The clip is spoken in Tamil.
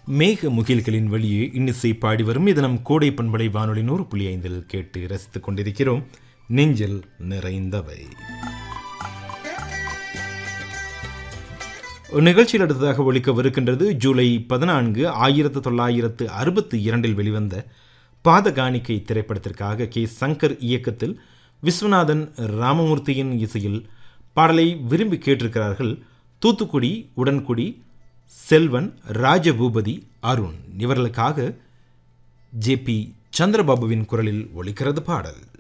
மேக முகில்களின் வழியே இன்னிசை பாடி வரும் இது நம் கோடை பண்பலை வானொலி நூறு புள்ளி ஐந்தில் கேட்டு ரசித்துக் கொண்டிருக்கிறோம் நெஞ்சில் நிறைந்தவை நிகழ்ச்சியில் அடுத்ததாக ஒழிக்கவிருக்கின்றது ஜூலை பதினான்கு ஆயிரத்து தொள்ளாயிரத்து அறுபத்தி இரண்டில் வெளிவந்த பாதகாணிக்கை திரைப்படத்திற்காக கே சங்கர் இயக்கத்தில் விஸ்வநாதன் ராமமூர்த்தியின் இசையில் பாடலை விரும்பி கேட்டிருக்கிறார்கள் தூத்துக்குடி உடன்குடி செல்வன் ராஜபூபதி அருண் இவர்களுக்காக ஜே பி சந்திரபாபுவின் குரலில் ஒலிக்கிறது பாடல்